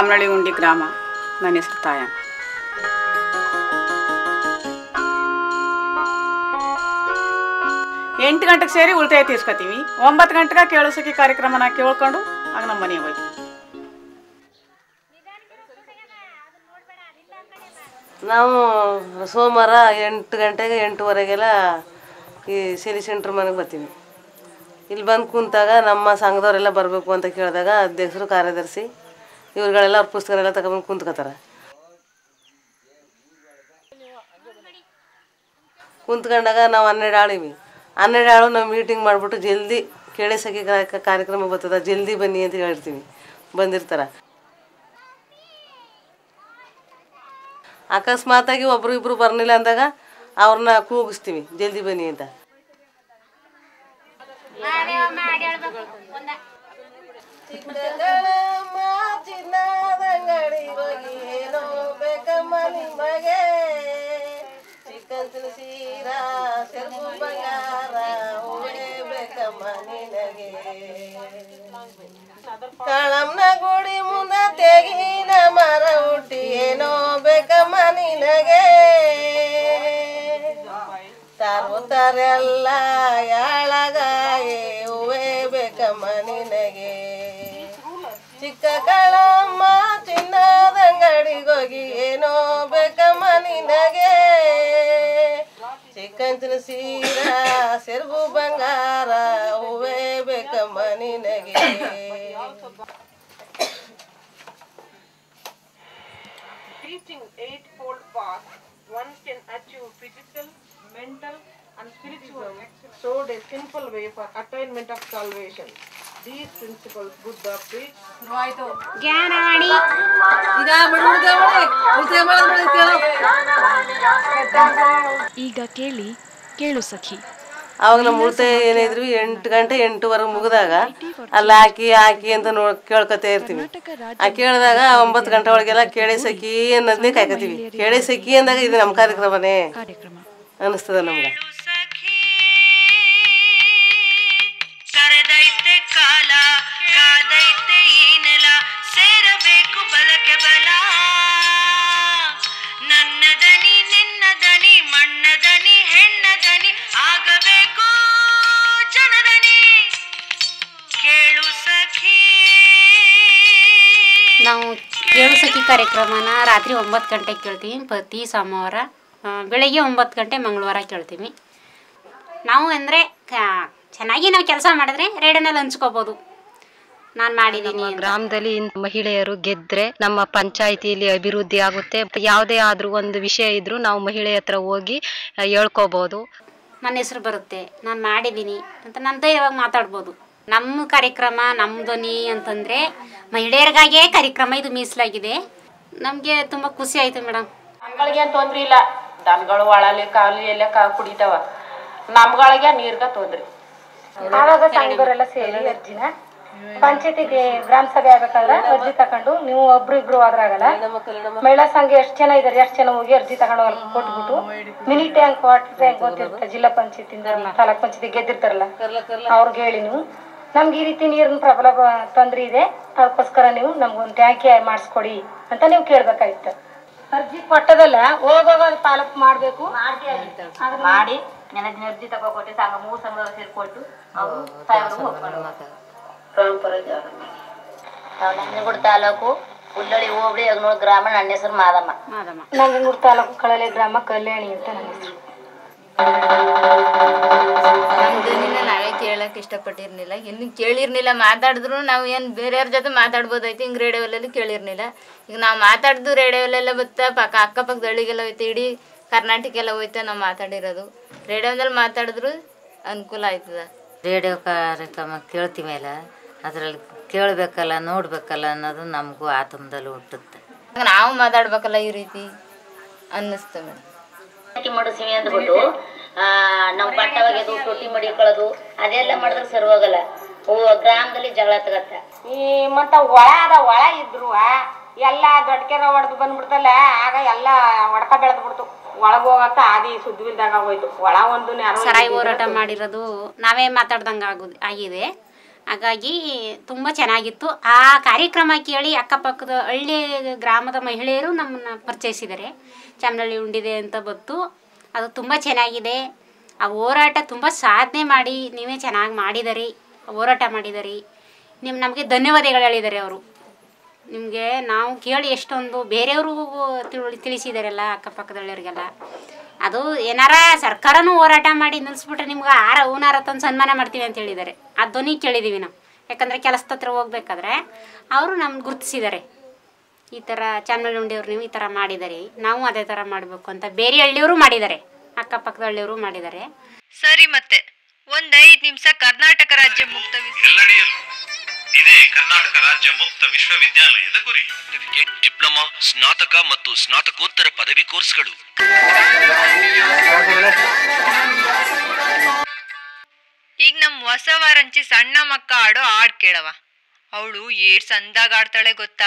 ಕಾಮನಳ್ಳಿ ಉಂಡಿ ಗ್ರಾಮ ನನ್ನ ಹೆಸರು ತಾಯ ಎಂಟು ಗಂಟೆಗೆ ಸೇರಿ ಉಳಿತಾಯ ತೀರ್ಸ್ಕೊತೀವಿ ಒಂಬತ್ತು ಗಂಟೆಗೆ ಕೇಳಿಸೋಕೆ ಕಾರ್ಯಕ್ರಮನ ಕೇಳ್ಕೊಂಡು ಆಗ ನಮ್ಮ ಮನೆಗೆ ಹೋಯ್ತು ನಾವು ಸೋಮವಾರ ಎಂಟು ಗಂಟೆಗೆ ಎಂಟುವರೆಗೆಲ್ಲ ಈ ಸಿರಿ ಸೆಂಟ್ರ್ ಮನೆಗೆ ಬರ್ತೀವಿ ಇಲ್ಲಿ ಬಂದು ಕುಂತಾಗ ನಮ್ಮ ಸಂಘದವರೆಲ್ಲ ಬರಬೇಕು ಅಂತ ಕೇಳಿದಾಗ ಅಧ್ಯಕ್ಷರು ಕಾರ್ಯದರ್ಶಿ ಇವ್ರುಗಳೆಲ್ಲ ಅವ್ರ ಪುಸ್ತಕನೆಲ್ಲ ತಗೊಂಬಂದು ಕುಂತ್ಕೋತಾರೆ ಕುಂತ್ಕೊಂಡಾಗ ನಾವು ಹನ್ನೆರಡು ಆಳಿವಿ ಹನ್ನೆರಡು ಆಳು ನಾವು ಮೀಟಿಂಗ್ ಮಾಡಿಬಿಟ್ಟು ಜಲ್ದಿ ಕೇಳಿಸಕ್ಕೆ ಕಾರ್ಯಕ್ರಮ ಬರ್ತದ ಜಲ್ದಿ ಬನ್ನಿ ಅಂತ ಹೇಳಿರ್ತೀವಿ ಬಂದಿರ್ತಾರೆ ಅಕಸ್ಮಾತಾಗಿ ಒಬ್ರು ಇಬ್ರು ಬರ್ನಿಲ್ಲ ಅಂದಾಗ ಅವ್ರನ್ನ ಕೂಗಿಸ್ತೀವಿ ಜಲ್ದಿ ಬನ್ನಿ ಅಂತ ಚಿಕನ್ ಸೀರಾ ಸೆರಗು ಬಂಗಾರ ಹೂವೇ ಬೇಕಮ್ಮ ನಿನಗೆ ಕಾಳಮ್ನ ಗುಡಿ ಮುನ್ನ ತೆಗಿನ ಮರ ಹುಟ್ಟಿ ಏನೋ ಬೇಕಮ್ಮ ನಿನಗೆ ತಾರುತ್ತಾರೆಲ್ಲ ಯಾಳಗಾಯೆ ಹೂವೇ ಬೇಕಮ್ಮ ನಿನಗೆ ಚಿಕ್ಕ ಕಳಮ್ಮ ಚಿನ್ನದ ಅಂಗಡಿಗೋಗಿ ಏನೋ ಬೇಕಮ್ಮ ನಿನಗೆ ಚಿಕ್ಕಂಚಿನ ಸೀರಾ ಸೆರಗು ಬಂಗಾರ ಹೂವೇ ಬೇಕಮ್ಮ ನಿನಗೆ Teaching eightfold path, one can achieve physical, mental, and spiritual showed a simple way for attainment of salvation. These principles Buddha preached ಈಗ ಕೇಳಿ ಕೇಳು ಸಖಿ ಅವಾಗ ನಮ್ಮ ಉಳಿತಾಯ ಏನಿದ್ರು ಎಂಟು ಗಂಟೆ ಎಂಟುವರೆಗೆ ಮುಗಿದಾಗ ಅಲ್ಲಿ ಹಾಕಿ ಹಾಕಿ ಅಂತ ನೋ ಕೇಳ್ಕೊತಾ ಇರ್ತೀವಿ ಆ ಕೇಳಿದಾಗ ಒಂಬತ್ತು ಗಂಟೆ ಒಳಗೆಲ್ಲ ಕೇಳಿ ಸಖಿ ಅನ್ನೋದನ್ನೇ ಕಾಯ್ಕೊತೀವಿ ಕೇಳಿ ಸಖಿ ಅಂದಾಗ ಇದು ನಮ್ಮ ಕಾರ್ಯಕ್ರಮನೇ ಕಾರ್ಯಕ್ರಮ ಅನಿಸ್ತದ ನಮ್ಗೆ ಸರದೈತೆ ಕಾಲ ಕಾದೈತೆ ಈ ನೆಲ ಸೇರಬೇಕು ಬಲಕ್ಕೆ ಬಲ ನನ್ನ ದನಿ ನಿನ್ನ ದನಿ ಮಣ್ಣ ದನಿ ಹೆಣ್ಣ ದನಿ ಆಗಬೇಕು ಜನದನಿ ಕೇಳು ಸಖಿ ನಾವು ಕೇಳು ಸಖಿ ಕಾರ್ಯಕ್ರಮನ ರಾತ್ರಿ ಒಂಬತ್ತು ಗಂಟೆಗೆ ಕೇಳ್ತೀವಿ ಪ್ರತಿ ಸೋಮವಾರ ಆ, ಬೆಳಗ್ಗೆ ಒಂಬತ್ತು ಗಂಟೆ ಮಂಗಳವಾರ ಕೇಳ್ತೀವಿ ನಾವು ಅಂದರೆ ಚೆನ್ನಾಗಿ ನಾವು ಕೆಲಸ ಮಾಡಿದ್ರೆ ರೇಡಿಯೋನಲ್ಲಿ ಹಂಚ್ಕೋಬೋದು ನಾನು ಮಾಡಿದ್ದೀನಿ ಅಂತ. ಗ್ರಾಮದಲ್ಲಿ ಇಂಥ ಮಹಿಳೆಯರು ಗೆದ್ರೆ ನಮ್ಮ ಪಂಚಾಯಿತಿಯಲ್ಲಿ ಅಭಿವೃದ್ಧಿ ಆಗುತ್ತೆ ಯಾವುದೇ ಆದ್ರೂ ಒಂದು ವಿಷಯ ಇದ್ರೂ ನಾವು ಮಹಿಳೆ ಹತ್ರ ಹೋಗಿ ಆ, ಹೇಳ್ಕೋಬಹುದು ನನ್ನ ಹೆಸರು ಬರುತ್ತೆ ನಾನು ಮಾಡಿದ್ದೀನಿ ಅಂತ ನಾನು ಧೈರ್ಯವಾಗಿ ಮಾತಾಡ್ಬೋದು ನಮ್ಮ ಕಾರ್ಯಕ್ರಮ ನಮ್ಮ ಧ್ವನಿ ಅಂತಂದರೆ ಮಹಿಳೆಯರಿಗಾಗಿಯೇ ಕಾರ್ಯಕ್ರಮ ಇದು ಮೀಸಲಾಗಿದೆ ನಮಗೆ ತುಂಬ ಖುಷಿ ಆಯಿತು ಮೇಡಮ್ ನಮ್ಗಳಿಗೆ ತೊಂದ್ರೆ ಇಲ್ಲ ದನಗಳು ಒಳಲಿ ಕಾಲಿ ಎಲ್ಲ ಕಾ ಕುಡಿತಾವ ನಮ್ಗಳಿಗೆ ನೀರ್ಗ ತೊಂದ್ರೆ ಆವಾಗ ಸಂಘದವರೆಲ್ಲ ಸೇರಿ ಅರ್ಜಿನ ಪಂಚಾಯತಿಗೆ ಗ್ರಾಮ ಸಭೆ ಆಗ್ಬೇಕಾದ್ರೆ ಅರ್ಜಿ ತಕೊಂಡು ನೀವು ಒಬ್ರು ಇಬ್ರು ಹೋದ್ರಾಗಲ್ಲ ಮಹಿಳಾ ಸಂಘ ಎಷ್ಟು ಜನ ಇದಾರೆ ಎಷ್ಟು ಜನ ಹೋಗಿ ಅರ್ಜಿ ತಗೊಂಡು ಅಲ್ಲಿ ಕೊಟ್ಬಿಟ್ಟು ಮಿನಿ ಟ್ಯಾಂಕ್ ವಾಟರ್ ಟ್ಯಾಂಕ್ ಅಂತ ಇರುತ್ತೆ ಜಿಲ್ಲಾ ಪಂಚಾಯತಿಂದ ತಾಲೂಕ್ ಪಂಚಾಯತಿ ಗೆದ್ದಿರ್ತಾರಲ್ಲ ಅವ್ರಿಗೆ ಹೇಳಿ ನೀವು ನಮ್ಗೆ ಈ ರೀತಿ ನೀರಿನ ಪ್ರಬಲ ಬ- ತೊಂದ್ರೆ ಇದೆ ಅದಕ್ಕೋಸ್ಕರ ನೀವು ನಮ್ಗೊಂದು ಟ್ಯಾಂಕಿ ಮಾಡಿಸ್ಕೊಡಿ ಅಂತ ನೀವು ಕೇಳ್ಬೇಕಾಗಿತ್ತು ಅರ್ಜಿ ಕೊಟ್ಟದಲ್ಲ ಹೋಗೋಗ ತಾಲೂಕ್ ಮಾಡ್ಬೇಕು ಮಾಡಿ ನನಗೆ ಅರ್ಜಿ ತಗೊಕೊಟ್ಟು ಸಂಘ ಮೂರು ಸಂಘದವರು ಸೇರ್ಕೊಟ್ಟು ಅವರು ಸಾಹೇಬರು ಒಪ್ಕೊಂಡು ನಾವು ನಂಜನಗೂಡು ತಾಲೂಕು ಉಳ್ಳಳಿ ಹೋಬಳಿ ಅಗ್ನೂರು ಗ್ರಾಮ ನನ್ನ ಹೆಸರು ಮಾದಮ್ಮ ಮಾದಮ್ಮ ನಂಜನಗೂಡು ತಾಲೂಕು ಕಳಲೆ ಗ್ರಾಮ ಕಲ್ಯಾಣಿ ಅಂತ ನನ್ನ ಹೆಸರು ಧ್ವನಿನ ನಾವೇ ಕೇಳಕ್ ಇಷ್ಟಪಟ್ಟಿರ್ಲಿಲ್ಲ ಇನ್ನು ಕೇಳಿರ್ಲಿಲ್ಲ ಮಾತಾಡಿದ್ರು ನಾವು ಏನು ಬೇರೆಯವ್ರ ಜೊತೆ ಮಾತಾಡ್ಬೋದಾಯ್ತು ಹಿಂಗೆ ರೇಡಿಯೋವಲ್ಲೆಲ್ಲ ಕೇಳಿರ್ಲಿಲ್ಲ ಈಗ ನಾವು ಮಾತಾಡ್ದು ರೇಡಿಯೋವಲ್ಲೆಲ್ಲ ಬತ್ತಾ ಪಕ್ಕ ಅಕ್ಕಪಕ್ಕದ ಹಳ್ಳಿಗೆಲ್ಲ ಹೋಯ್ತು ಇಡೀ ಕರ್ನಾಟಕ ಎಲ್ಲ ಹೋಯ್ತಾ ನಾವು ಮಾತಾಡಿರೋದು ರೇಡಿಯೋದಲ್ಲಿ ಮಾತಾಡಿದ್ರು ಅನುಕೂಲ ಆಯ್ತದ ರೇಡಿಯೋ ಕಾರ್ಯಕ್ರಮ ಕೇಳ್ತೀವಲ್ಲ ಅದರಲ್ಲಿ ಕೇಳಬೇಕಲ್ಲ ನೋಡಬೇಕಲ್ಲ ಅನ್ನೋದು ನಮಗೂ ಆತಂಕದಲ್ಲಿ ಹುಟ್ಟುತ್ತೆ ನಾವು ಮಾತಾಡ್ಬೇಕಲ್ಲ ಈ ರೀತಿ ಅನ್ನಿಸ್ತು ಮೇಡಮ್ ಅಕ್ಕಿ ಮಾಡಿಸ್ತೀವಿ ಅಂದ್ಬಿಟ್ಟು ಆ, ನಾವು ಬಟ್ಟ ಒಗೆದು ತೊಟ್ಟಿ ಮಡಿಕೊಳ್ಳೋದು ಅದೆಲ್ಲ ಮಾಡಿದ್ರೆ ಸರಿ ಹೋಗಲ್ಲ ಓ ಗ್ರಾಮದಲ್ಲಿ ಜಗಳ ತಗತ್ತ ಈ ಮತ್ತ ಒಳ ಅದ ಒಳ ಇದ್ರು ಎಲ್ಲ ದೊಡ್ಡ ಕೆರೆ ಹೊಡೆದು ಬಂದ್ಬಿಡ್ತಲ್ಲ ಆಗ ಎಲ್ಲ ಒಡಕ ಬೆಳೆದ್ ಬಿಡ್ತು ಒಳಗ್ ಹೋಗಕ್ಕ ಆದಿ ಸುದ್ದಿಲ್ದಾಗ ಹೋಯ್ತು ಒಳ ಒಂದು ನ್ಯಾರೋ ಸರಾಯಿ ಹೋರಾಟ ಮಾಡಿರೋದು ನಾವೇ ಮಾತಾಡ್ದಂಗೆ ಆಗೋದು ಆಗಿದೆ ಹಾಗಾಗಿ ತುಂಬ ಚೆನ್ನಾಗಿತ್ತು ಆ ಕಾರ್ಯಕ್ರಮ ಕೇಳಿ ಅಕ್ಕಪಕ್ಕದ ಹಳ್ಳಿ ಗ್ರಾಮದ ಮಹಿಳೆಯರು ನಮ್ಮನ್ನು ಪರಿಚಯಿಸಿದ್ದಾರೆ ಚಾಮನಹಳ್ಳಿ ಉಂಡಿದೆ ಅಂತ ಬಂತು ಅದು ತುಂಬ ಚೆನ್ನಾಗಿದೆ ಆ ಹೋರಾಟ ತುಂಬ ಸಾಧನೆ ಮಾಡಿ ನೀವೇ ಚೆನ್ನಾಗಿ ಮಾಡಿದರಿ ಹೋರಾಟ ಮಾಡಿದರಿ ನಿಮ್ಮ ನಮಗೆ ಧನ್ಯವಾದಗಳು ಹೇಳಿದ್ದಾರೆ ಅವರು ನಿಮಗೆ ನಾವು ಕೇಳಿ ಎಷ್ಟೊಂದು ಬೇರೆಯವ್ರಿಗೂ ತಿಳಿ ತಿಳಿಸಿದಾರಲ್ಲ ಅಕ್ಕಪಕ್ಕದಳ್ಳಿಯರಿಗೆಲ್ಲ ಅದು ಏನಾರ ಸರ್ಕಾರನೂ ಹೋರಾಟ ಮಾಡಿ ನಿಲ್ಲಿಸ್ಬಿಟ್ರೆ ನಿಮ್ಗೆ ಆರ ಹೂನಾರ ತಂದು ಸನ್ಮಾನ ಮಾಡ್ತೀವಿ ಅಂತ ಹೇಳಿದ್ದಾರೆ ಆ ಧ್ವನಿ ಕೇಳಿದ್ದೀವಿ ನಾವು ಯಾಕಂದರೆ ಕೆಲಸದ ಹತ್ರ ಹೋಗ್ಬೇಕಾದ್ರೆ ಅವರು ನಮ್ಗೆ ಗುರುತಿಸಿದ್ದಾರೆ ಈ ಥರ ಚಾನಲ್ ಉಂಡಿಯವ್ರು ನೀವು ಈ ಥರ ಮಾಡಿದಾರೆ ನಾವು ಅದೇ ಥರ ಮಾಡಬೇಕು ಅಂತ ಬೇರೆ ಹಳ್ಳಿಯವರು ಮಾಡಿದ್ದಾರೆ ಅಕ್ಕಪಕ್ಕದ ಹಳ್ಳಿಯವರು ಮಾಡಿದ್ದಾರೆ ಸರಿ ಮತ್ತೆ ಒಂದ್ ಐದ್ ನಿಮಿಷ ಕರ್ನಾಟಕ ರಾಜ್ಯ ಮುಕ್ತ ವಿಶ್ವ ಎಲ್ಲೆಡೆಯಲ್ಲೂ ಇದೇ ಕರ್ನಾಟಕ ರಾಜ್ಯ ಮುಕ್ತ ವಿಶ್ವವಿದ್ಯಾಲಯದ ಗುರಿ ಡಿಪ್ಲೊಮಾ ಸ್ನಾತಕ ಮತ್ತು ಸ್ನಾತಕೋತ್ತರ ಪದವಿ ಕೋರ್ಸ್ಗಳು ಈಗ ನಮ್ ಹೊಸವರಂಚಿ ಸಣ್ಣ ಮಕ್ಕ ಆಡೋ ಹಾಡ್ ಕೇಳವ ಅವಳು ಏಟ್ ಸಂದಾಗ ಆಡ್ತಾಳೆ ಗೊತ್ತಾ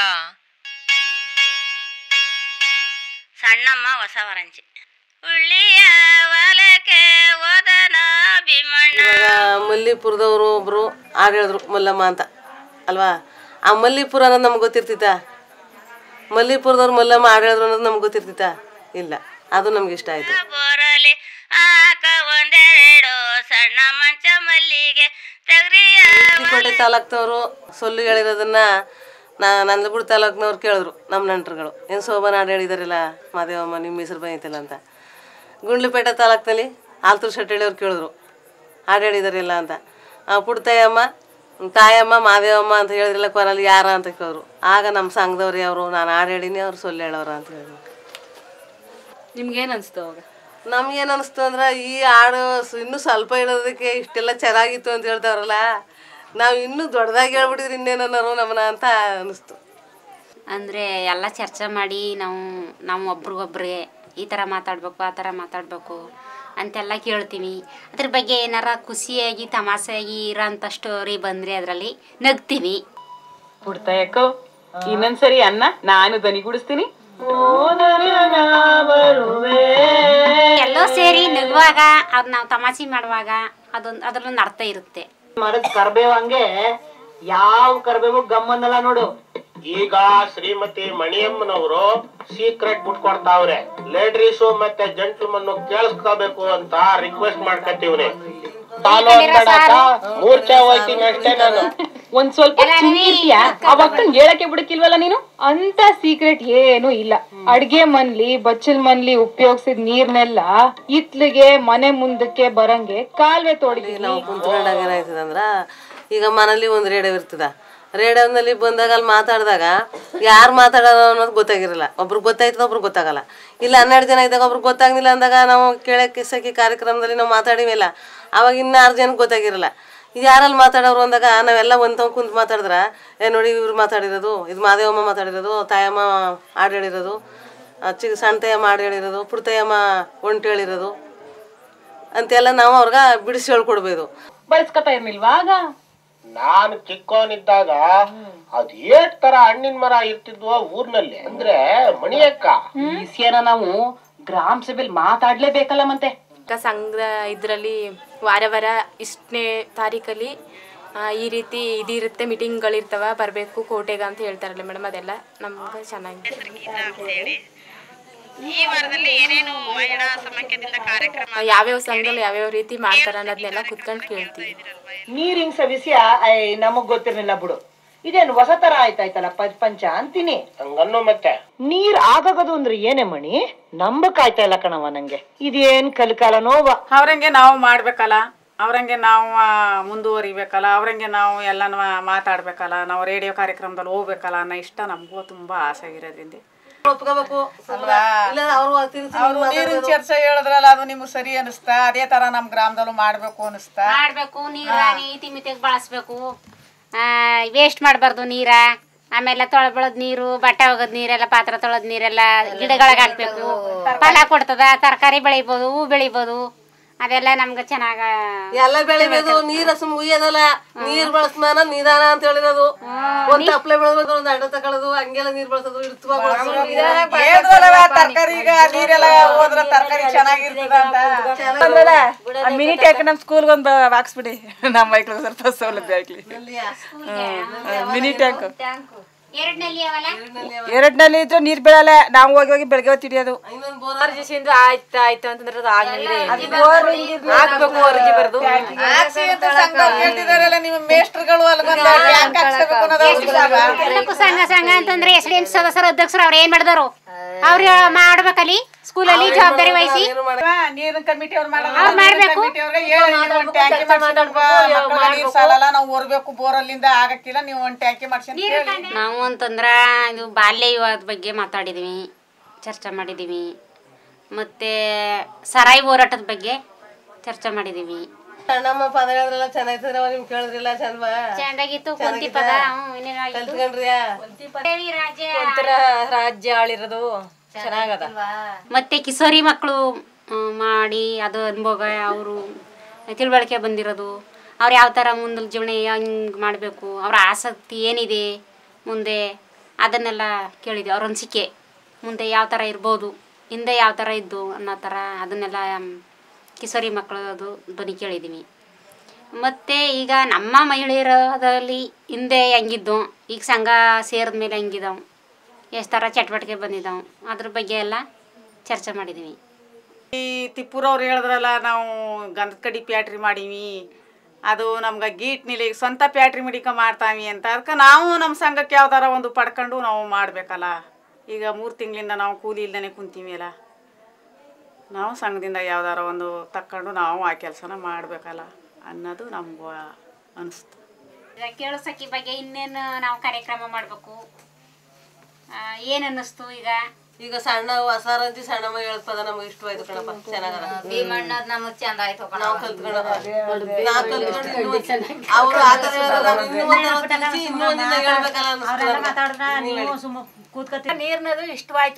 ಸಣ್ಣಮ್ಮ ಹೊಸವರಂಚಿ ಉಳ್ಳಿಯ ಒಲಕೆ ಓದನ ಭೀಮಣ್ಣ ಇವಾಗ ಮಲ್ಲಿಪುರದವರು ಒಬ್ಬರು ಹಾಡು ಹೇಳಿದ್ರು ಮಲ್ಲಮ್ಮ ಅಂತ ಅಲ್ವಾ ಆ ಮಲ್ಲಿಪುರ ಅನ್ನೋದು ನಮ್ಗೆ ಗೊತ್ತಿರ್ತಿತ್ತ ಮಲ್ಲಿಪುರದವ್ರು ಮಲ್ಲಮ್ಮ ಹಾಡು ಹೇಳಿದ್ರು ಅನ್ನೋದು ನಮ್ಗೆ ಗೊತ್ತಿರ್ತಿತ್ತ ಇಲ್ಲ ಅದು ನಮ್ಗೆ ಇಷ್ಟ ಆಯಿತು ಬೋರಲಿ ಆಕ ಒಂದೆರಡು ಸಣ್ಣ ಮಂಚ ಮಲ್ಲಿಗೆ ತಗರಿಯ ಕೋಟೆ ತಾಲೂಕ್ನವರು ಸೊಲ್ಲು ಹೇಳಿರೋದನ್ನ ನಾ ನಂದಗುಡಿ ತಾಲೂಕ್ನವ್ರು ಕೇಳಿದ್ರು ನಮ್ಮ ನೆಂಟರುಗಳು ಏನು ಶೋಭನ ಹಾಡು ಹೇಳಿದಾರಲ್ಲ ಮಾದೇವಮ್ಮ ನಿಮ್ಮ ಹೆಸರು ಬಂದಿತ್ತಲ್ಲ ಅಂತ ಗುಂಡ್ಲುಪೇಟೆ ತಾಲೂಕ್ನಲ್ಲಿ ಆಲ್ತೂರು ಶೆಟ್ಟಳ್ಳಿಯವ್ರು ಕೇಳಿದ್ರು ಹಾಡು ಹೇಳಿದಾರಲ್ಲ ಅಂತ ಆ ಪುಡ್ತಾಯಮ್ಮ ತಾಯಮ್ಮ ಮಾದೇವಮ್ಮ ಅಂತ ಹೇಳಿದ್ರಲ್ಲ ಕೊನಲ್ಲಿ ಯಾರ ಅಂತ ಕೇಳಿದ್ರು ಆಗ ನಮ್ಮ ಸಂಘದವ್ರು ಅವರು ನಾನು ಹಾಡು ಹೇಳಿನಿ ಅವ್ರು ಸೊಲ್ಲು ಹೇಳೋರು ಅಂತ ಹೇಳಿದ್ರು ನಿಮ್ಗೇನು ಅನಿಸ್ತು ಅವಾಗ ನಮ್ಗೇನು ಅನಿಸ್ತು ಅಂದ್ರೆ ಈ ಹಾಡು ಸ್- ಇನ್ನೂ ಸ್ವಲ್ಪ ಇಡೋದಕ್ಕೆ ಇಷ್ಟೆಲ್ಲ ಚೆನ್ನಾಗಿತ್ತು ಅಂತ ಹೇಳ್ತಾವ್ರಲ್ಲ ನಾವು ಇನ್ನೂ ದೊಡ್ಡದಾಗಿ ಹೇಳ್ಬಿಟ್ಟಿದ್ರೆ ಇನ್ನೇನನ್ನೋರು ನಮ್ಮನ್ನ ಅಂತ ಅನಿಸ್ತು ಅಂದರೆ ಎಲ್ಲ ಚರ್ಚೆ ಮಾಡಿ ನಾವು ನಾವು ಒಬ್ರಿಗೊಬ್ರಿಗೆ ಈ ಥರ ಮಾತಾಡಬೇಕು ಆ ಥರ ಮಾತಾಡಬೇಕು ಅಂತೆಲ್ಲ ಕೇಳ್ತೀವಿ ಅದ್ರ ಬಗ್ಗೆ ಏನಾರ ಖುಷಿಯಾಗಿ ತಮಾಷೆಯಾಗಿ ಇರೋಂಥ ಸ್ಟೋರಿ ಬಂದರೆ ಅದರಲ್ಲಿ ನಗ್ತೀವಿ ಬಿಡ್ತಾ ಯಾಕೋ ಇನ್ನೊಂದ್ಸರಿ ಅನ್ನ ನಾನು ದನಿಗೂಡಿಸ್ತೀನಿ ಎಲ್ಲೋ ಸೇರಿ ನಗುವಾಗ ಅದು ನಾವು ತಮಾಷೆ ಮಾಡುವಾಗ ಅದೊಂದು ಅದರಲ್ಲೊಂದು ಅರ್ಥ ಇರುತ್ತೆ ಮರದ ಕರ್ಬೇವ್ ಹಂಗೆ ಯಾವ ಕರ್ಬೇವು ಗಮ್ಮನ್ನಲ್ಲ ನೋಡು ಈಗ ಶ್ರೀಮತಿ ಮಣಿಯಮ್ಮನವರು ಸೀಕ್ರೆಟ್ ಬಿಟ್ಕೊಡ್ತಾವ್ರೆ ಲೇಡೀಸು ಮತ್ತೆ ಜೆಂಟ್ಲ್ಮನ್ ಕೇಳಿಸ್ಕೋಬೇಕು ಅಂತ ರಿಕ್ವೆಸ್ಟ್ ಮಾಡ್ಕತ್ತೀವ್ರಿ ನಾನು ಅಂದ್ಬೇಡ ಅಕ್ಕ, ಮೂರ್ಛೆ ಹೋಯ್ತೀನಿ ಅಷ್ಟೇ ನಾನು ಒಂದ್ ಸ್ವಲ್ಪ ಸುಮ್ನಿರ್ತೀಯ ಅವಕ್ಕನ್ ಹೇಳಕ್ಕೆ ಬಿಡಕ್ಕಿಲ್ವಲ್ಲ ನೀನು ಅಂತ ಸೀಕ್ರೆಟ್ ಏನು ಇಲ್ಲ ಅಡ್ಗೆ ಮನ್ಲಿ ಬಚ್ಚಲ್ ಮನ್ಲಿ ಉಪಯೋಗಿಸಿದ ನೀರ್ನೆಲ್ಲ ಇತ್ಲಿಗೆ ಮನೆ ಮುಂದಕ್ಕೆ ಬರಂಗೆ ಕಾಲ್ವೆ ತೋಡಿದೀವಿ ನಾವು ಕುಂತ್ಕೊಂಡಾಗ ಏನಾಯ್ತದ ಅಂದ್ರೆ ಈಗ ಮನೇಲಿ ಒಂದು ರೇಡಿಯೋ ಇರ್ತದ ರೇಡಿಯೋನಲ್ಲಿ ಬಂದಾಗ ಅಲ್ಲಿ ಮಾತಾಡಿದಾಗ ಯಾರು ಮಾತಾಡೋದು ಅನ್ನೋದು ಗೊತ್ತಾಗಿರಲ್ಲ ಒಬ್ರಿಗೆ ಗೊತ್ತಾಯ್ತದ ಒಬ್ರಿಗೆ ಗೊತ್ತಾಗಲ್ಲ ಇಲ್ಲ ಹನ್ನೆರಡು ಜನ ಇದ್ದಾಗ ಒಬ್ರಿಗೆ ಗೊತ್ತಾಗ್ಲಿಲ್ಲ ಅಂದಾಗ ನಾವು ಕೇಳಕ್ಕೆ ಸಖಿ ಕಾರ್ಯಕ್ರಮದಲ್ಲಿ ನಾವು ಮಾತಾಡಿವಿಲ್ಲ ಅವಾಗ ಇನ್ನು ಆರು ಜನಕ್ಕೆ ಗೊತ್ತಾಗಿರಲ್ಲ ಇದು ಯಾರಲ್ಲಿ ಮಾತಾಡೋರು ಅಂದಾಗ ನಾವೆಲ್ಲ ಒಂದು ತಗೊಂಡು ಕುಂತು ಮಾತಾಡಿದ್ರೆ ಏ ನೋಡಿ ಇವ್ರು ಮಾತಾಡಿರೋದು ಇದು ಮಾದೇವಮ್ಮ ಮಾತಾಡಿರೋದು ತಾಯಮ್ಮ ಹಾಡು ಹೇಳಿರೋದು ಚಿಕ್ಕ ಸಣ್ಣ ತಾಯಮ್ಮ ಹಾಡು ಹೇಳಿರೋದು ಪುಡ್ತಾಯಮ್ಮ ಒಂಟು ಹೇಳಿರೋದು ಅಂತೆಲ್ಲ ನಾವು ಅವ್ರಿಗೆ ಬಿಡಿಸಿ ಹೇಳ್ಕೊಡ್ಬೋದು ಬಳಸ್ಕೊತಾ ಇರ್ಲಿಲ್ವಾ ಆಗ ನಾನು ಚಿಕ್ಕವನಿದ್ದಾಗ ಅದ್ ಏಟ್ ತರ ಹಣ್ಣಿನ ಮರ ಇರ್ತಿದ್ವೋ ಊರ್ನಲ್ಲಿ ಅಂದ್ರೆ ಮಣಿಯಕ್ಕ ಈ ವಿಷಯನ ನಾವು ಗ್ರಾಮ ಸಭೆಯಲ್ಲಿ ಮಾತಾಡ್ಲೇಬೇಕಲ್ಲ ಮತ್ತೆ ಅಕ್ಕ ಸಂಘದ ಇದರಲ್ಲಿ ವಾರ ವಾರ ಇಷ್ಟನೇ ತಾರೀಕಲ್ಲಿ ಆ, ಈ ರೀತಿ ಇದಿರುತ್ತೆ ಮೀಟಿಂಗ್ಗಳಿರ್ತವ ಬರಬೇಕು ಕೋಟೆಗೆ ಅಂತ ಹೇಳ್ತಾರಲ್ಲ ಮೇಡಮ್ ಅದೆಲ್ಲ ನಮ್ಗೆ ಚೆನ್ನಾಗಿ ಈ ವಾರದಲ್ಲಿ ಏನೇನು ಮಹಿಳಾ ಸಮಾಖ್ಯದಿಂದ ಕಾರ್ಯಕ್ರಮ ಯಾವ್ಯಾವ ಸಂಘದಲ್ಲಿ ಯಾವ್ಯಾವ ರೀತಿ ಮಾಡ್ತಾರ ಅನ್ನೋದನ್ನೆಲ್ಲ ಕುತ್ಕೊಂಡು ಕೇಳ್ತೀವಿ ನೀರಿನ ವಿಷಯ ನಮಗ್ ಗೊತ್ತಿರ್ಲಿಲ್ಲ ಬಿಡು ಇದೇನು ಹೊಸ ತರ ಆಯ್ತಾಯ್ತಲ್ಲ ಪಂಚ ಅಂತೀನಿ ಹಂಗನ್ನು ಮತ್ತೆ ನೀರ್ ಆಗಾಗದು ಅಂದ್ರೆ ಏನೇ ಮಣಿ ನಂಬಕಾಯ್ತಾ ಇಲ್ಲ ಕಣವ ನಂಗೆ ಇದೇನ್ ಕಲಿಕಾಲ ನೋವ ಅವ್ರಂಗೆ ನಾವು ಮಾಡ್ಬೇಕಲ್ಲ ಅವ್ರಂಗೆ ನಾವು ಆ, ಮುಂದುವರಿಬೇಕಲ್ಲ ಅವ್ರಂಗೆ ನಾವು ಎಲ್ಲನೂ ಮಾತಾಡ್ಬೇಕಲ್ಲ ನಾವು ರೇಡಿಯೋ ಕಾರ್ಯಕ್ರಮದಲ್ಲಿ ಹೋಗ್ಬೇಕಲ್ಲ ಅನ್ನೋ ಇಷ್ಟ ನಮಗೂ ತುಂಬಾ ಆಸೆ ಇರೋದ್ರಿಂದ ಒಪ್ಕೋಬೇಕು ಅಲ್ವಾ? ಅವ್ರು ನೀರಿನ ಚರ್ಚೆ ಹೇಳಿದ್ರಲ್ಲ ಅದು ನಿಮ್ಗೆ ಸರಿ ಅನಿಸ್ತಾ ಅದೇ ತರ ನಮ್ಮ ಗ್ರಾಮದಲ್ಲೂ ಮಾಡ್ಬೇಕು ಅನಿಸ್ತಾ ಮಾಡಬೇಕು ನೀರ ನೀತಿ ಮಿತಿಗೆ ಬಳಸ್ಬೇಕು ವೇಸ್ಟ್ ಮಾಡಬಾರ್ದು ನೀರ ಆಮೇಲೆ ತೊಳೆಬಳದ್ ನೀರು ಬಟ್ಟೆ ಒಗದ್ ನೀರೆಲ್ಲ ಪಾತ್ರೆ ತೊಳೆದ್ ನೀರೆಲ್ಲ ಗಿಡಗಳಿಗೆ ಹಾಕ್ಬೇಕು ಫಲ ಕೊಡ್ತದ ತರಕಾರಿ ಬೆಳಿಬೋದು ಹೂ ಬೆಳಿಬೋದು ಅದೆಲ್ಲ ನಮ್ಗೆ ಚೆನ್ನಾಗ ಎಲ್ಲ ಬೆಳಿಬೇಕು ನೀರ ಸುಮ್ ಉಯ್ಯೋದಲ್ಲ ನೀರ್ ಬಳಸ್ಮಾನ ನಿಧಾನ ಅಂತ ಹೇಳಿರೋದು ಒಂದ್ ತಪ್ಲೆ ಬೆಳೆದ್ಬೇಕು ಒಂದ್ ಅಡ್ಡ ತಗೊಳ್ಳೋದು ಹಂಗೆಲ್ಲ ನೀರ್ ಬಳಸೋದು ಇಡ್ತುವ ಹೇಳ್ದಲ್ಲ ತರಕಾರಿ ಈಗ ನೀರೆಲ್ಲ ಹೋದ್ರ ತರಕಾರಿ ಚೆನ್ನಾಗಿರ್ತದ ಅಂತ ಮಿನಿ ಟ್ಯಾಂಕ್ ನಮ್ ಸ್ಕೂಲ್ಗೆ ಒಂದು ಹಾಕ್ಸ್ಬಿಡಿ ನಮ್ಮ ಮೈಕ್ಳಿಗೆ ಸ್ವಲ್ಪ ಸೌಲಭ್ಯ ಆಗ್ಲಿ ಮಿನಿ ಟ್ಯಾಂಕ್ ಎರಡನಲ್ಲಿ ಅವಲ್ಲ ಎರಡ್ನಲ್ಲಿ ಇದ್ರೆ ನೀರ್ ಬೀಳಲ್ಲ ನಾವು ಹೋಗಿ ಹೋಗಿ ಬೆಳಗ್ಗೆ ಹೊತ್ತು ಹಿಡಿಯೋದು ಅರ್ಜಿಸಿಂದ ಆಯ್ತು ಆಯ್ತು ಅಂತಂದ್ರೆ ಅದು ಆಗ್ಲಿಲ್ಲ ಹಾಕ್ಬೇಕು ಅರ್ಜಿ ಬರ್ದು ಹಾಕ್ಸಿ ಅಂತ ಸಂಘದವ್ರು ಹೇಳ್ತಿದಾರಲ್ಲ ನಿಮ್ಮ ಮೇಸ್ಟ್ರುಗಳು ಅಲ್ಗೊಂದು ಟ್ಯಾಂಕ್ ಹಾಕ್ಸ್ಬೇಕು ಅನ್ನೋದು ಅವ್ರ ವಿಚಾರ. ಎಲ್ಲಕ್ಕೂ ಸಂಘ ಸಂಘ ಅಂತಂದ್ರೆ ಎಸ್ ಡಿ ಎಂ ಸದಸ್ಯರು ಅಧ್ಯಕ್ಷರು ಅವ್ರು ಏನ್ ಮಾಡಿದಾರು ಅವ್ರು ಮಾಡ್ಬೇಕಲ್ಲಿ ಸ್ಕೂಲಲ್ಲಿ ಜವಾಬ್ದಾರಿ ವಹಿಸಿ ನೀರಿನ ಕಮಿಟಿ ಅವ್ರು ಮಾಡಲ್ಲ ಅವ್ರು ಮಾಡ್ಬೇಕು. ಒಂದು ಟ್ಯಾಂಕಿ ಮಾಡ್ಸ್ಕೊಂಡ್ಬಾ ನೀರ್ ಸಾಲಲ್ಲ ನಾವು ಹೊರ್ಬೇಕು ಬೋರಲ್ಲಿಂದ ಆಗಕ್ಕಿಲ್ಲ ನೀವು ಒಂದ್ ಟ್ಯಾಂಕಿ ಮಾಡ್ಸ್ಕೊಂಡ್ ಕೇಳಿ ನಾವು ಅಂತಂದ್ರ ಇದು ಬಾಲ್ಯ ವಿವಾಹದ ಬಗ್ಗೆ ಮಾತಾಡಿದೀವಿ ಚರ್ಚೆ ಮಾಡಿದೀವಿ ಮತ್ತೆ ಸರಾಯಿ ಹೋರಾಟದ ಬಗ್ಗೆ ಚರ್ಚೆ ಮಾಡಿದೀವಿ ಸಣ್ಣಮ್ಮ ಪದ ಹೇಳಿದ್ರಲ್ಲ ಚೆನ್ನಾಗಿದ್ರೆ ನಿಮ್ ಕೇಳಿದ್ರಿಲ್ಲ ಚಂದ ಚೆನ್ನಾಗಿತ್ತು ಕೊಂತಿ ಪದ ಹ್ಮ್, ಇನ್ನೇನಾಗಿತ್ತು? ಕಲ್ತ್ಕೊಂಡ್ರಿಯಾ ದೇವಿ ರಾಜ್ಯ ಒಂಥರ ರಾಜ್ಯ ಆಳಿರೋದು ಚೆನ್ನಾಗದ ಮತ್ತೆ ಕಿಶೋರಿ ಮಕ್ಕಳು ಮಾಡಿ ಅದು ಅನುಭವ ಅವರು ತಿಳುವಳಿಕೆ ಬಂದಿರೋದು ಅವ್ರು ಯಾವ ಥರ ಮುಂದೆ ಜೀವನ ಹೆಂಗೆ ಮಾಡಬೇಕು ಅವರ ಆಸಕ್ತಿ ಏನಿದೆ ಮುಂದೆ ಅದನ್ನೆಲ್ಲ ಕೇಳಿದ್ವಿ ಅವ್ರ ಅನಿಸಿಕೆ ಮುಂದೆ ಯಾವ ಥರ ಇರ್ಬೋದು ಹಿಂದೆ ಯಾವ ಥರ ಇದ್ದು ಅನ್ನೋ ಥರ ಅದನ್ನೆಲ್ಲ ಮ್, ಕಿಶೋರಿ ಮಕ್ಕಳದು ಧ್ವನಿ ಕೇಳಿದ್ದೀವಿ ಮತ್ತು ಈಗ ನಮ್ಮ ಮಹಿಳೆಯರಲ್ಲಿ ಹಿಂದೆ ಹೆಂಗಿದ್ದು ಈಗ ಸಂಘ ಸೇರಿದ ಮೇಲೆ ಹೆಂಗಿದಾವೆ ಎಷ್ಟು ಥರ ಚಟುವಟಿಕೆ ಬಂದಿದ್ದಾವೆ ಅದ್ರ ಬಗ್ಗೆ ಎಲ್ಲ ಚರ್ಚೆ ಮಾಡಿದ್ದೀವಿ ಈ ತಿಪ್ಪೂರವ್ರು ಹೇಳಿದ್ರಲ್ಲ ನಾವು ಗಂಧದ ಕಡಿ ಪ್ಯಾಟ್ರಿ ಮಾಡೀವಿ ಅದು ನಮ್ಗೆ ಗೀಟ್ ನಿಲಿ ಸ್ವಂತ ಪ್ಯಾಟ್ರಿ ಮಿಡಿಕ ಮಾಡ್ತಾವಿ ಅಂತ ಅದಕ್ಕೆ ನಾವು ನಮ್ಮ ಸಂಘಕ್ಕೆ ಯಾವ್ದಾರ ಒಂದು ಪಡ್ಕೊಂಡು ನಾವು ಮಾಡಬೇಕಲ್ಲ ಈಗ ಮೂರು ತಿಂಗಳಿಂದ ನಾವು ಕೂಲಿ ಇಲ್ದೇ ಕುಂತೀವಿ ಅಲ್ಲ ನಾವು ಸಂಘದಿಂದ ಯಾವ್ದಾರ ಒಂದು ತಕ್ಕೊಂಡು ನಾವು ಆ ಕೆಲಸನ ಮಾಡಬೇಕಲ್ಲ ಅನ್ನೋದು ನಮಗೂ ಅನಿಸ್ತು ಈಗ ಕೇಳು ಸಖಿ ಬಗ್ಗೆ ಇನ್ನೇನು ನಾವು ಕಾರ್ಯಕ್ರಮ ಮಾಡಬೇಕು ಏನು ಅನ್ನಿಸ್ತು ಈಗ ಈಗ ಸಣ್ಣ ಹೊಸಾರಂತಿ ಸಣ್ಣಮ್ಮ ಹೇಳ್ಪದ ನಮ್ಗೆ ಇಷ್ಟವಾಯ್ತು ಕಣಪ್ಪ ಚೆನ್ನಾಗದ ಭೀಮಣ್ಣದ್ ನಮಗ್ ಚಂದ ಆಯ್ತು ಕಣವ್ವ. ನಾವು ಕಲ್ತ್ಕೊಂಡವ ನಾ ಕಲ್ತ್ಕೊಂಡು ಅವ್ರು ಆ ಥರ ಹೇಳಿದ್ರೆ ನಾವು ಇನ್ನೂ ಒಂದ್ ಥರ ತಿಳಿಸಿ ಇನ್ನೂ ಒಂದಿನ ಹೇಳ್ಬೇಕಲ್ಲ ಅನ್ನಿಸ್ತು ನೀರ್ನದು ಇಷ್ಟವಾಯ್ತು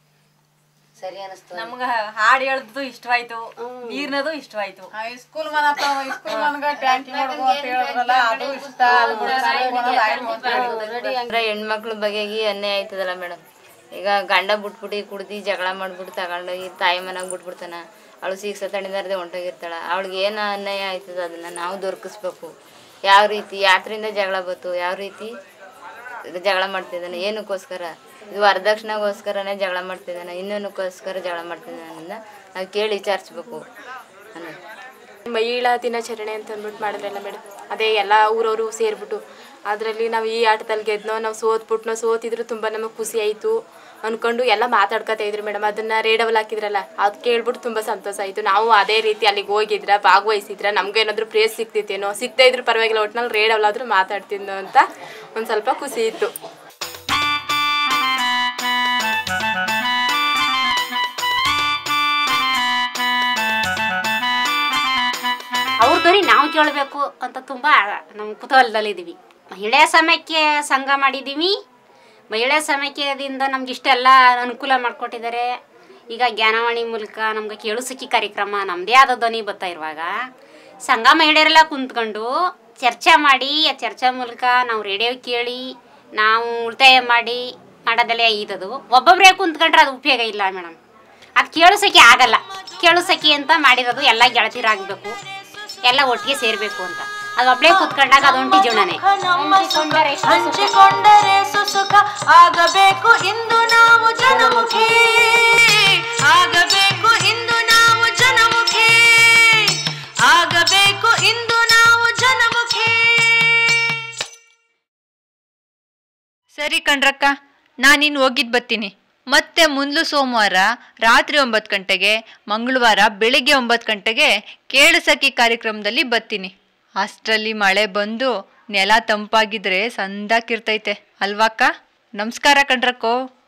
ಸರಿ ಅನಿಸ್ತು ನಮ್ಗ ಹಾಡು ಹೇಳ್ದು ಇಷ್ಟವಾಯ್ತು ನೀರ್ನದು ಇಷ್ಟವಾಯ್ತು ಸ್ಕೂಲ್ ಮನ ಸ್ಕೂಲ್ ಮನ್ಗ ಟ್ಯಾಂಕಿ ಮಾಡ್ಕೊ ಅಂತ ಹೇಳಿದ್ರಲ್ಲ ಅದು ಇಷ್ಟ ಅದು ಬಿಡು, ಸಾಕು ಅನ್ನೋದು ಆಯ್ತು ಅಂತ ಹೇಳಿದ್ರು. ಅಂದ್ರೆ ಹೆಣ್ಮಕ್ಳ ಬಗೆಗೆ ಅನ್ಯಾಯ ಆಯ್ತದಲ್ಲ ಮೇಡಮ್ ಈಗ ಗಂಡ ಬಿಟ್ಬಿಟ್ಟು ಕುಡ್ದು ಜಗಳ ಮಾಡ್ಬಿಟ್ಟು ತಗೊಂಡೋಗಿ ತಾಯಿ ಮನೆಗೆ ಬಿಟ್ಬಿಡ್ತಾನ ಅವಳು ಸೀಕ್ಸ ತಣಿದಾರ್ದೆ ಹೊಂಟೋಗಿರ್ತಾಳ ಅವಳಿಗೆ ಏನು ಅನ್ಯಾಯ ಆಯ್ತದ ಅದನ್ನ ನಾವು ದೊರಕಿಸ್ಬೇಕು ಯಾವ ರೀತಿ ಯಾತ್ರಿಂದ ಜಗಳ ಬಂತು ಯಾವ ರೀತಿ ಇದು ಜಗಳ ಮಾಡ್ತಿದ್ದಾನೆ ಏನಕ್ಕೋಸ್ಕರ ಇದು ವರದಕ್ಷಿಣೆಗೋಸ್ಕರನೇ ಜಗಳ ಮಾಡ್ತಿದ್ದಾನೆ ಇನ್ನೇನಕ್ಕೋಸ್ಕರ ಜಗಳ ಮಾಡ್ತಿದ್ದಾನೆ ಅನ್ನೋದನ್ನ ನಾವು ಕೇಳಿ ವಿಚಾರಿಸ್ಬೇಕು ಅನ್ನೋದು ಮಹಿಳಾ ದಿನಾಚರಣೆ ಅಂತ ಅಂದ್ಬಿಟ್ಟು ಮಾಡಿದ್ರಲ್ಲ ಮೇಡಮ್ ಅದೇ ಎಲ್ಲ ಊರವರು ಸೇರಿಬಿಟ್ಟು ಅದರಲ್ಲಿ ನಾವು ಈ ಆಟದಲ್ಲಿ ಗೆದ್ನೋ ನಾವು ಸೋತ್ಬಿಟ್ನೋ ಸೋತಿದ್ರು ತುಂಬ ನಮಗೆ ಖುಷಿ ಆಯಿತು ಅಂದ್ಕೊಂಡು ಎಲ್ಲ ಮಾತಾಡ್ಕೊತಾ ಇದ್ರು ಮೇಡಮ್ ಅದನ್ನು ರೇಡವಲ್ಲಿ ಹಾಕಿದ್ರಲ್ಲ ಅದು ಕೇಳ್ಬಿಟ್ಟು ತುಂಬ ಸಂತೋಷ ಆಯಿತು ನಾವು ಅದೇ ರೀತಿ ಅಲ್ಲಿಗೆ ಹೋಗಿದ್ರ ಭಾಗವಹಿಸಿದ್ರ ನಮ್ಗೆ ಏನಾದರೂ ಪ್ರೇಸ್ ಸಿಕ್ತಿತ್ತೇನೋ ಸಿಗ್ತಾ ಇದ್ರು ಪರವಾಗಿಲ್ಲ ಒಟ್ನಲ್ಲಿ ರೇಡವಲ್ಲಾದರೂ ಮಾತಾಡ್ತಿದ್ನೋ ಅಂತ ಒಂದು ಸ್ವಲ್ಪ ಖುಷಿ ಇತ್ತು ಅವ್ರ ಧ್ವನಿ ನಾವು ಕೇಳಬೇಕು ಅಂತ ತುಂಬ ನಮ್ಮ ಕುತೂಹಲದಲ್ಲಿದ್ದೀವಿ ಮಹಿಳೆ ಸಮಯಕ್ಕೆ ಸಂಘ ಮಾಡಿದ್ದೀವಿ ಮಹಿಳೆ ಸಮಯದಿಂದ ನಮ್ಗೆ ಇಷ್ಟೆಲ್ಲ ಅನುಕೂಲ ಮಾಡಿಕೊಟ್ಟಿದ್ದಾರೆ ಈಗ ಜ್ಞಾನವಾಣಿ ಮೂಲಕ ನಮ್ಗೆ ಕೇಳುಸಿಕ್ಕಿ ಕಾರ್ಯಕ್ರಮ ನಮ್ಮದೇ ಆದ ಧ್ವನಿ ಬರ್ತಾ ಇರುವಾಗ ಸಂಘ ಮಹಿಳೆಯರೆಲ್ಲ ಕುಂತ್ಕೊಂಡು ಚರ್ಚೆ ಮಾಡಿ ಆ ಚರ್ಚೆ ಮೂಲಕ ನಾವು ರೇಡಿಯೋ ಕೇಳಿ ನಾವು ಉಳಿತಾಯ ಮಾಡಿ ಮಾಡೋದೆಲ್ಲ ಇದದು ಒಬ್ಬೊಬ್ಬರೇ ಕುಂತ್ಕೊಂಡ್ರೆ ಅದು ಉಪಯೋಗ ಇಲ್ಲ ಮೇಡಮ್ ಅದು ಕೇಳುಸಕ್ಕೆ ಆಗಲ್ಲ ಕೇಳುಸಕ್ಕೆ ಅಂತ ಮಾಡಿರೋದು ಎಲ್ಲ ಗೆಳತಿರಾಗಬೇಕು ಎಲ್ಲ ಒಟ್ಟಿಗೆ ಸೇರಬೇಕು ಅಂತ ಅದು ಒಬ್ಬಳೇ ಕುತ್ಕೊಂಡಾಗ ಅದೊಂಟಿ ಜೀವನನೇ ಹಂಚಿಕೊಂಡರೆ ಸುಸುಖ ಆಗಬೇಕು ಇಂದು ನಾವು ಜನಮುಖಿ ಆಗಬೇಕು ಇಂದು ನಾವು ಜನಮುಖಿ ಆಗಬೇಕು ಇಂದು ನಾವು ಜನಮುಖಿ ಸರಿ ಕಣ್ರಕ್ಕ ನಾನಿನ್ನು ಹೋಗಿದ್ದು ಬರ್ತೀನಿ ಮತ್ತೆ ಮುಂದ್ಲು ಸೋಮವಾರ ರಾತ್ರಿ ಒಂಬತ್ತು ಗಂಟೆಗೆ ಮಂಗಳವಾರ ಬೆಳಿಗ್ಗೆ ಒಂಬತ್ತು ಗಂಟೆಗೆ ಕೇಳಿಸಕ್ಕಿ ಕಾರ್ಯಕ್ರಮದಲ್ಲಿ ಬರ್ತೀನಿ ಅಷ್ಟರಲ್ಲಿ ಮಳೆ ಬಂದು ನೆಲ ತಂಪಾಗಿದ್ರೆ ಸಂದಾಕಿರ್ತೈತೆ ಅಲ್ವಾಕ್ಕ ನಮಸ್ಕಾರ ಕಣ್ರಕ್ಕೋ